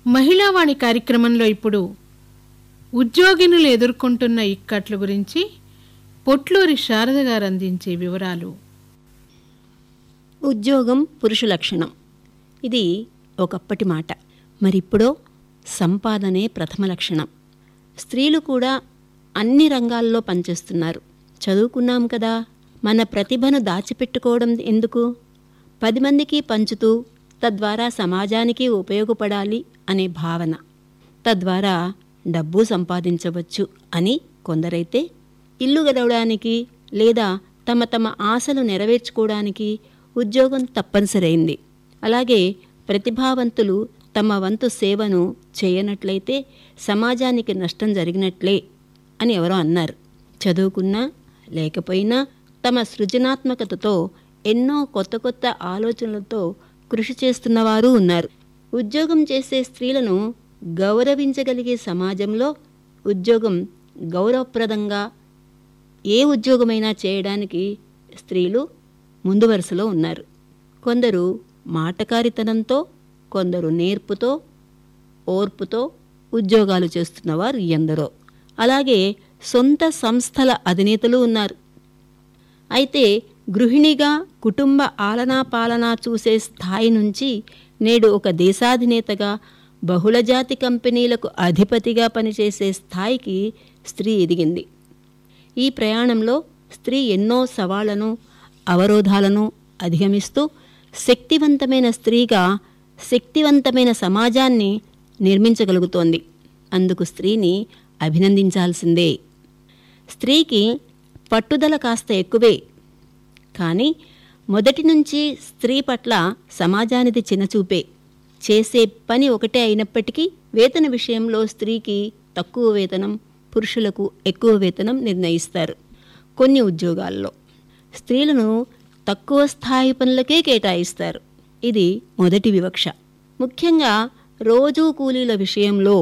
మహిళావాణి కార్యక్రమంలో ఇప్పుడు ఉద్యోగినులు ఎదుర్కొంటున్న ఇక్కట్ల గురించి పొట్లూరి శారద గారు అందించే వివరాలు ఉద్యోగం పురుష లక్షణం ఇది ఒకప్పటి మాట మరిప్పుడో సంపాదనే ప్రథమ లక్షణం స్త్రీలు కూడా అన్ని రంగాల్లో పనిచేస్తున్నారు చదువుకున్నాం కదా మన ప్రతిభను దాచిపెట్టుకోవడం ఎందుకు పది మందికి పంచుతూ తద్వారా సమాజానికి ఉపయోగపడాలి అనే భావన తద్వారా డబ్బు సంపాదించవచ్చు అని కొందరైతే ఇల్లు గడవడానికి లేదా తమ తమ ఆశలు నెరవేర్చుకోవడానికి ఉద్యోగం తప్పనిసరైంది అలాగే ప్రతిభావంతులు తమ వంతు సేవను చేయనట్లయితే సమాజానికి నష్టం జరిగినట్లే అని ఎవరో అన్నారు చదువుకున్నా లేకపోయినా తమ సృజనాత్మకతతో ఎన్నో కొత్త కొత్త ఆలోచనలతో కృషి చేస్తున్నవారు ఉన్నారు ఉద్యోగం చేసే స్త్రీలను గౌరవించగలిగే సమాజంలో ఉద్యోగం గౌరవప్రదంగా ఏ ఉద్యోగమైనా చేయడానికి స్త్రీలు ముందు వరుసలో ఉన్నారు కొందరు మాటకారితనంతో కొందరు నేర్పుతో ఓర్పుతో ఉద్యోగాలు చేస్తున్నవారు ఎందరో అలాగే సొంత సంస్థల అధినేతలు ఉన్నారు అయితే గృహిణిగా కుటుంబ ఆలనా పాలనా చూసే స్థాయి నుంచి నేడు ఒక దేశాధినేతగా బహుళజాతి కంపెనీలకు అధిపతిగా పనిచేసే స్థాయికి స్త్రీ ఎదిగింది ఈ ప్రయాణంలో స్త్రీ ఎన్నో సవాళ్లను అవరోధాలను అధిగమిస్తూ శక్తివంతమైన స్త్రీగా శక్తివంతమైన సమాజాన్ని నిర్మించగలుగుతోంది అందుకు స్త్రీని అభినందించాల్సిందే స్త్రీకి పట్టుదల కాస్త ఎక్కువే కానీ మొదటి నుంచి స్త్రీ పట్ల సమాజానిది చిన్నచూపే చేసే పని ఒకటే అయినప్పటికీ వేతన విషయంలో స్త్రీకి తక్కువ వేతనం పురుషులకు ఎక్కువ వేతనం నిర్ణయిస్తారు కొన్ని ఉద్యోగాల్లో స్త్రీలను తక్కువ స్థాయి పనులకే కేటాయిస్తారు ఇది మొదటి వివక్ష ముఖ్యంగా రోజూ కూలీల విషయంలో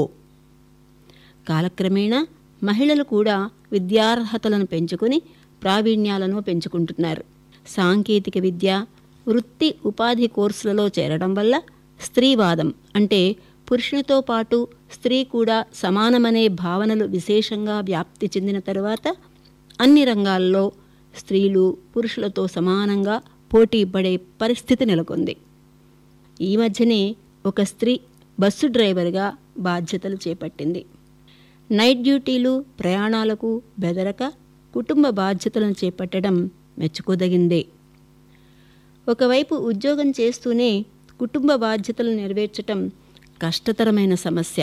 కాలక్రమేణా మహిళలు కూడా విద్యార్హతలను పెంచుకుని ప్రావీణ్యాలను పెంచుకుంటున్నారు సాంకేతిక విద్య వృత్తి ఉపాధి కోర్సులలో చేరడం వల్ల స్త్రీవాదం అంటే పురుషునితో పాటు స్త్రీ కూడా సమానమనే భావనలు విశేషంగా వ్యాప్తి చెందిన తరువాత అన్ని రంగాల్లో స్త్రీలు పురుషులతో సమానంగా పోటీ పడే పరిస్థితి నెలకొంది ఈ మధ్యనే ఒక స్త్రీ బస్సు డ్రైవర్గా బాధ్యతలు చేపట్టింది నైట్ డ్యూటీలు ప్రయాణాలకు బెదరక కుటుంబ బాధ్యతలను చేపట్టడం మెచ్చుకోదగిందే ఒకవైపు ఉద్యోగం చేస్తూనే కుటుంబ బాధ్యతలు నెరవేర్చటం కష్టతరమైన సమస్య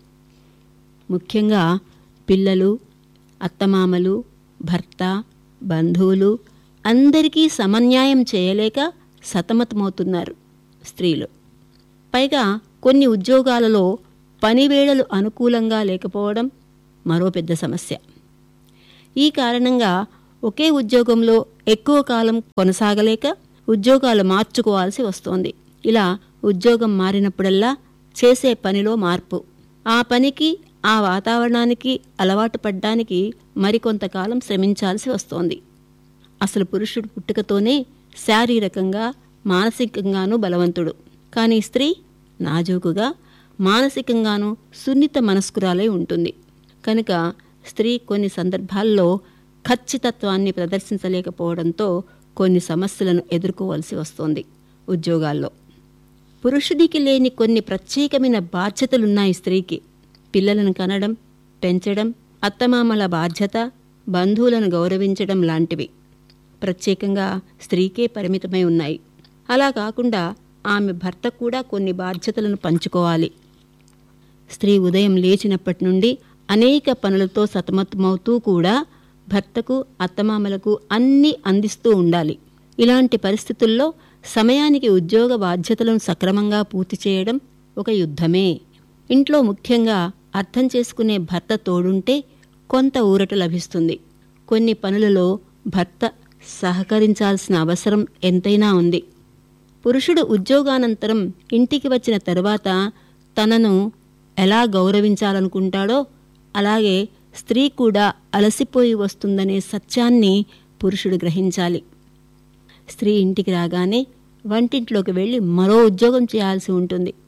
ముఖ్యంగా పిల్లలు అత్తమామలు భర్త బంధువులు అందరికీ సమన్యాయం చేయలేక సతమతమవుతున్నారు స్త్రీలు పైగా కొన్ని ఉద్యోగాలలో పనివేళలు అనుకూలంగా లేకపోవడం మరో పెద్ద సమస్య ఈ కారణంగా ఒకే ఉద్యోగంలో ఎక్కువ కాలం కొనసాగలేక ఉద్యోగాలు మార్చుకోవాల్సి వస్తోంది ఇలా ఉద్యోగం మారినప్పుడల్లా చేసే పనిలో మార్పు ఆ పనికి ఆ వాతావరణానికి అలవాటు పడ్డానికి మరికొంతకాలం శ్రమించాల్సి వస్తోంది అసలు పురుషుడు పుట్టుకతోనే శారీరకంగా మానసికంగానూ బలవంతుడు కానీ స్త్రీ నాజూకుగా మానసికంగానూ సున్నిత మనస్కురాలై ఉంటుంది కనుక స్త్రీ కొన్ని సందర్భాల్లో ఖచ్చితత్వాన్ని ప్రదర్శించలేకపోవడంతో కొన్ని సమస్యలను ఎదుర్కోవాల్సి వస్తోంది ఉద్యోగాల్లో పురుషుడికి లేని కొన్ని ప్రత్యేకమైన బాధ్యతలున్నాయి స్త్రీకి పిల్లలను కనడం పెంచడం అత్తమామల బాధ్యత బంధువులను గౌరవించడం లాంటివి ప్రత్యేకంగా స్త్రీకే పరిమితమై ఉన్నాయి అలా కాకుండా ఆమె భర్త కూడా కొన్ని బాధ్యతలను పంచుకోవాలి స్త్రీ ఉదయం లేచినప్పటి నుండి అనేక పనులతో సతమతమవుతూ కూడా భర్తకు అత్తమామలకు అన్నీ అందిస్తూ ఉండాలి ఇలాంటి పరిస్థితుల్లో సమయానికి ఉద్యోగ బాధ్యతలను సక్రమంగా పూర్తి చేయడం ఒక యుద్ధమే ఇంట్లో ముఖ్యంగా అర్థం చేసుకునే భర్త తోడుంటే కొంత ఊరట లభిస్తుంది కొన్ని పనులలో భర్త సహకరించాల్సిన అవసరం ఎంతైనా ఉంది పురుషుడు ఉద్యోగానంతరం ఇంటికి వచ్చిన తరువాత తనను ఎలా గౌరవించాలనుకుంటాడో అలాగే స్త్రీ కూడా అలసిపోయి వస్తుందనే సత్యాన్ని పురుషుడు గ్రహించాలి స్త్రీ ఇంటికి రాగానే వంటింట్లోకి వెళ్ళి మరో ఉద్యోగం చేయాల్సి ఉంటుంది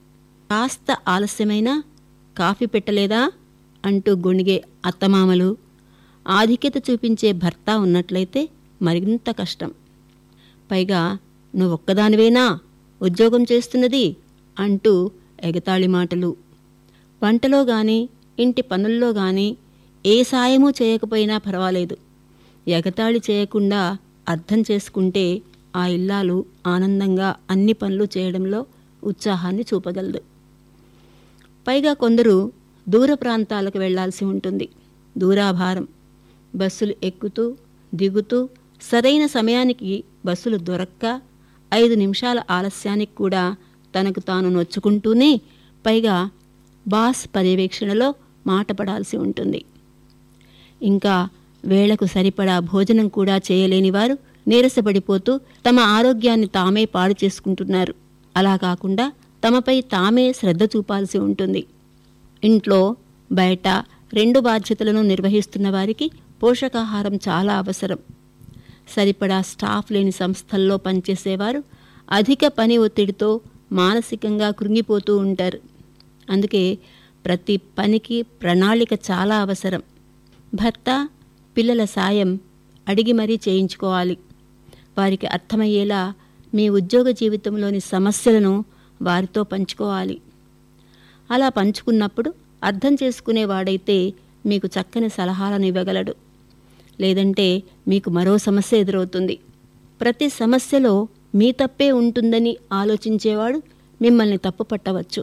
కాస్త ఆలస్యమైనా కాఫీ పెట్టలేదా అంటూ గొణిగే అత్తమామలు ఆధిక్యత చూపించే భర్త ఉన్నట్లయితే మరింత కష్టం పైగా నువ్వొక్కదానివేనా ఉద్యోగం చేస్తున్నది అంటూ ఎగతాళి మాటలు వంటలో గాని ఇంటి పనుల్లో గాని ఏ సాయమూ చేయకపోయినా పర్వాలేదు ఎగతాళి చేయకుండా అర్థం చేసుకుంటే ఆ ఇల్లాలు ఆనందంగా అన్ని పనులు చేయడంలో ఉత్సాహాన్ని చూపగలదు పైగా కొందరు దూర ప్రాంతాలకు వెళ్లాల్సి ఉంటుంది దూరాభారం బస్సులు ఎక్కుతూ దిగుతూ సరైన సమయానికి బస్సులు దొరక్క ఐదు నిమిషాల ఆలస్యానికి కూడా తనకు తాను నొచ్చుకుంటూనే పైగా బాస్ పర్యవేక్షణలో మాట పడాల్సి ఉంటుంది ఇంకా వేళకు సరిపడా భోజనం కూడా చేయలేని వారు నీరసపడిపోతూ తమ ఆరోగ్యాన్ని తామే పాడు చేసుకుంటున్నారు అలా కాకుండా తమపై తామే శ్రద్ధ చూపాల్సి ఉంటుంది ఇంట్లో బయట రెండు బాధ్యతలను నిర్వహిస్తున్న వారికి పోషకాహారం చాలా అవసరం సరిపడా స్టాఫ్ లేని సంస్థల్లో పనిచేసేవారు అధిక పని ఒత్తిడితో మానసికంగా కృంగిపోతూ ఉంటారు అందుకే ప్రతి పనికి ప్రణాళిక చాలా అవసరం భర్త పిల్లల సాయం అడిగి మరీ చేయించుకోవాలి వారికి అర్థమయ్యేలా మీ ఉద్యోగ జీవితంలోని సమస్యలను వారితో పంచుకోవాలి అలా పంచుకున్నప్పుడు అర్థం చేసుకునేవాడైతే మీకు చక్కని సలహాలను ఇవ్వగలడు లేదంటే మీకు మరో సమస్య ఎదురవుతుంది ప్రతి సమస్యలో మీ తప్పే ఉంటుందని ఆలోచించేవాడు మిమ్మల్ని తప్పు పట్టవచ్చు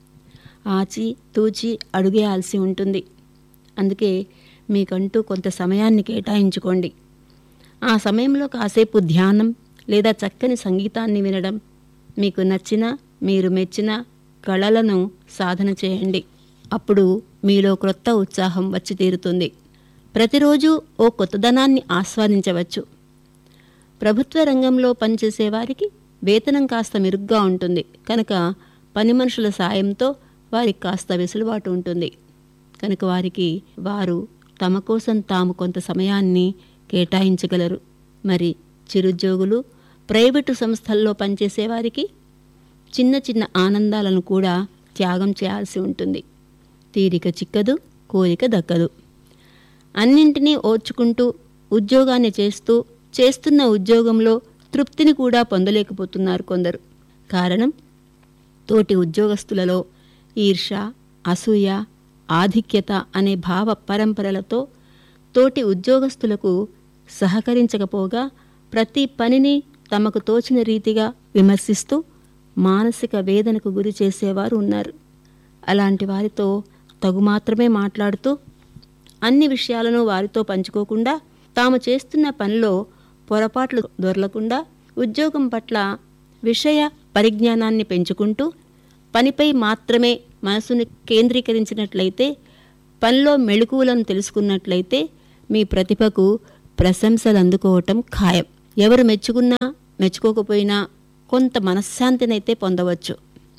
ఆచి తూచి అడుగేయాల్సి ఉంటుంది అందుకే మీకంటూ కొంత సమయాన్ని కేటాయించుకోండి ఆ సమయంలో కాసేపు ధ్యానం లేదా చక్కని సంగీతాన్ని వినడం మీకు నచ్చిన మీరు మెచ్చిన కళలను సాధన చేయండి అప్పుడు మీలో క్రొత్త ఉత్సాహం వచ్చి తీరుతుంది ప్రతిరోజు ఓ కొత్తదనాన్ని ఆస్వాదించవచ్చు ప్రభుత్వ రంగంలో పనిచేసే వారికి వేతనం కాస్త మెరుగ్గా ఉంటుంది కనుక పని మనుషుల సాయంతో వారికి కాస్త వెసులుబాటు ఉంటుంది కనుక వారికి వారు తమ కోసం తాము కొంత సమయాన్ని కేటాయించగలరు మరి చిరుద్యోగులు ప్రైవేటు సంస్థల్లో పనిచేసే వారికి చిన్న చిన్న ఆనందాలను కూడా త్యాగం చేయాల్సి ఉంటుంది తీరిక చిక్కదు కోరిక దక్కదు అన్నింటినీ ఓర్చుకుంటూ ఉద్యోగాన్ని చేస్తూ చేస్తున్న ఉద్యోగంలో తృప్తిని కూడా పొందలేకపోతున్నారు కొందరు కారణం తోటి ఉద్యోగస్తులలో ఈర్ష అసూయ ఆధిక్యత అనే భావ పరంపరలతో తోటి ఉద్యోగస్తులకు సహకరించకపోగా ప్రతి పనిని తమకు తోచిన రీతిగా విమర్శిస్తూ మానసిక వేదనకు గురి చేసేవారు ఉన్నారు అలాంటి వారితో తగు మాత్రమే మాట్లాడుతూ అన్ని విషయాలను వారితో పంచుకోకుండా తాము చేస్తున్న పనిలో పొరపాట్లు దొరలకుండా ఉద్యోగం పట్ల విషయ పరిజ్ఞానాన్ని పెంచుకుంటూ పనిపై మాత్రమే మనసును కేంద్రీకరించినట్లయితే పనిలో మెళుకువలను తెలుసుకున్నట్లయితే మీ ప్రతిభకు ప్రశంసలు అందుకోవటం ఖాయం ఎవరు మెచ్చుకున్నా మెచ్చుకోకపోయినా కొంత మనశ్శాంతినైతే పొందవచ్చు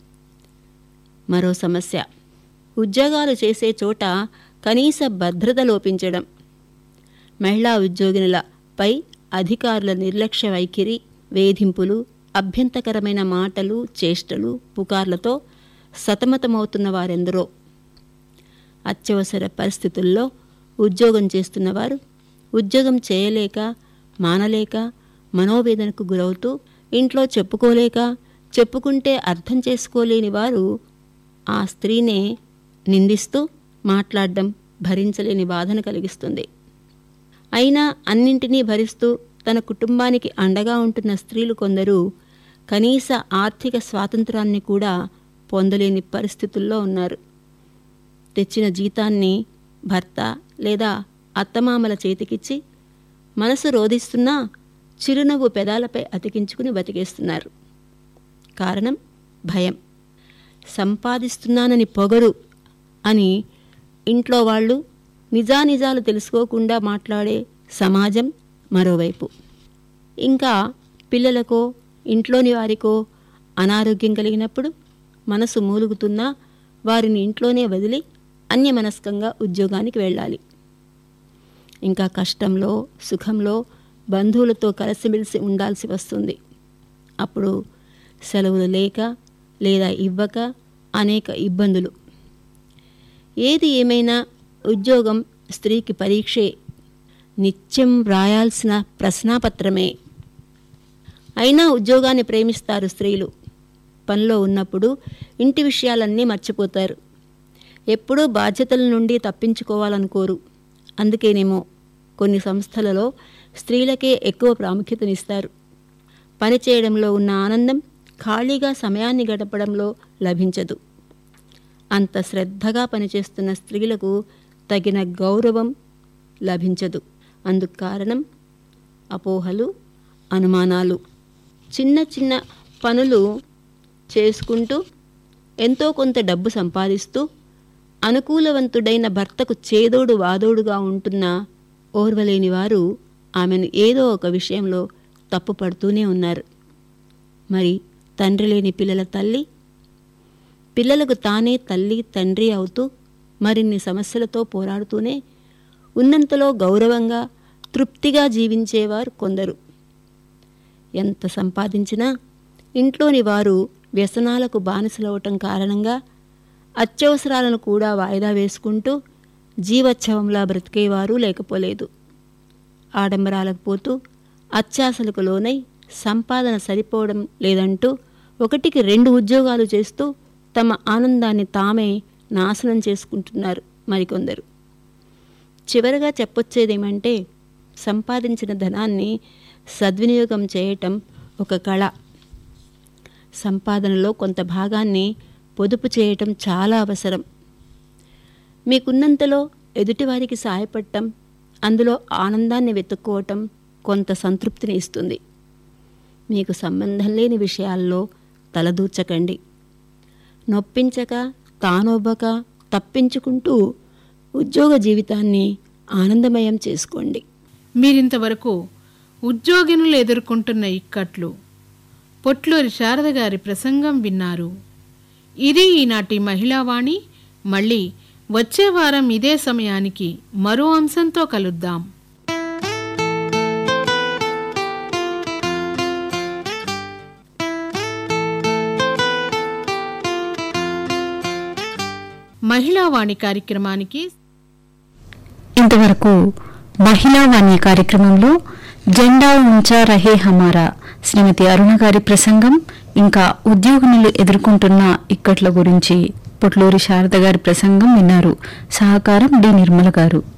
మరో సమస్య ఉద్యోగాలు చేసే చోట కనీస భద్రత లోపించడం మహిళా ఉద్యోగినులపై అధికారుల నిర్లక్ష్య వైఖరి వేధింపులు అభ్యంతకరమైన మాటలు చేష్టలు పుకార్లతో సతమతమవుతున్న వారెందరో అత్యవసర పరిస్థితుల్లో ఉద్యోగం చేస్తున్నవారు ఉద్యోగం చేయలేక మానలేక మనోవేదనకు గురవుతూ ఇంట్లో చెప్పుకోలేక చెప్పుకుంటే అర్థం చేసుకోలేని వారు ఆ స్త్రీనే నిందిస్తూ మాట్లాడడం భరించలేని బాధను కలిగిస్తుంది అయినా అన్నింటినీ భరిస్తూ తన కుటుంబానికి అండగా ఉంటున్న స్త్రీలు కొందరు కనీస ఆర్థిక స్వాతంత్రాన్ని కూడా పొందలేని పరిస్థితుల్లో ఉన్నారు తెచ్చిన జీతాన్ని భర్త లేదా అత్తమామల చేతికిచ్చి మనసు రోధిస్తున్నా చిరునవ్వు పెదాలపై అతికించుకుని బతికేస్తున్నారు కారణం భయం సంపాదిస్తున్నానని పొగరు అని ఇంట్లో వాళ్ళు నిజానిజాలు తెలుసుకోకుండా మాట్లాడే సమాజం మరోవైపు ఇంకా పిల్లలకో ఇంట్లోని వారికో అనారోగ్యం కలిగినప్పుడు మనసు మూలుగుతున్నా వారిని ఇంట్లోనే వదిలి అన్యమనస్కంగా ఉద్యోగానికి వెళ్ళాలి ఇంకా కష్టంలో సుఖంలో బంధువులతో కలిసిమెలిసి ఉండాల్సి వస్తుంది అప్పుడు సెలవులు లేక లేదా ఇవ్వక అనేక ఇబ్బందులు ఏది ఏమైనా ఉద్యోగం స్త్రీకి పరీక్షే నిత్యం వ్రాయాల్సిన ప్రశ్నాపత్రమే అయినా ఉద్యోగాన్ని ప్రేమిస్తారు స్త్రీలు పనిలో ఉన్నప్పుడు ఇంటి విషయాలన్నీ మర్చిపోతారు ఎప్పుడూ బాధ్యతల నుండి తప్పించుకోవాలనుకోరు అందుకేనేమో కొన్ని సంస్థలలో స్త్రీలకే ఎక్కువ ప్రాముఖ్యతనిస్తారు పని చేయడంలో ఉన్న ఆనందం ఖాళీగా సమయాన్ని గడపడంలో లభించదు అంత శ్రద్ధగా పనిచేస్తున్న స్త్రీలకు తగిన గౌరవం లభించదు అందుకు కారణం అపోహలు అనుమానాలు చిన్న చిన్న పనులు చేసుకుంటూ ఎంతో కొంత డబ్బు సంపాదిస్తూ అనుకూలవంతుడైన భర్తకు చేదోడు వాదోడుగా ఉంటున్న ఓర్వలేని వారు ఆమెను ఏదో ఒక విషయంలో తప్పుపడుతూనే ఉన్నారు మరి తండ్రి లేని పిల్లల తల్లి పిల్లలకు తానే తల్లి తండ్రి అవుతూ మరిన్ని సమస్యలతో పోరాడుతూనే ఉన్నంతలో గౌరవంగా తృప్తిగా జీవించేవారు కొందరు ఎంత సంపాదించినా ఇంట్లోని వారు వ్యసనాలకు బానిసలవటం కారణంగా అత్యవసరాలను కూడా వాయిదా వేసుకుంటూ జీవోత్సవంలా బ్రతికేవారు లేకపోలేదు ఆడంబరాలకు పోతూ అత్యాసలకు లోనై సంపాదన సరిపోవడం లేదంటూ ఒకటికి రెండు ఉద్యోగాలు చేస్తూ తమ ఆనందాన్ని తామే నాశనం చేసుకుంటున్నారు మరికొందరు చివరగా చెప్పొచ్చేదేమంటే సంపాదించిన ధనాన్ని సద్వినియోగం చేయటం ఒక కళ సంపాదనలో కొంత భాగాన్ని పొదుపు చేయటం చాలా అవసరం మీకున్నంతలో ఎదుటివారికి సాయపడటం అందులో ఆనందాన్ని వెతుక్కోవటం కొంత సంతృప్తిని ఇస్తుంది మీకు సంబంధం లేని విషయాల్లో తలదూర్చకండి నొప్పించక తానొబ్బక తప్పించుకుంటూ ఉద్యోగ జీవితాన్ని ఆనందమయం చేసుకోండి మీరింతవరకు ఉద్యోగినులు ఎదుర్కొంటున్న ఇక్కట్లు పొట్లూరి శారద గారి ప్రసంగం విన్నారు ఇది ఈనాటి మహిళావాణి మళ్ళీ వచ్చే వారం ఇదే సమయానికి మరో అంశంతో కలుద్దాం మహిళావాణి కార్యక్రమానికి ఇంతవరకు మహిళా వాణి కార్యక్రమంలో జెండా ఉంచా రహే హమారా శ్రీమతి అరుణ గారి ప్రసంగం ఇంకా ఉద్యోగులు ఎదుర్కొంటున్న ఇక్కట్ల గురించి పుట్లూరి శారద గారి ప్రసంగం విన్నారు సహకారం డి నిర్మల గారు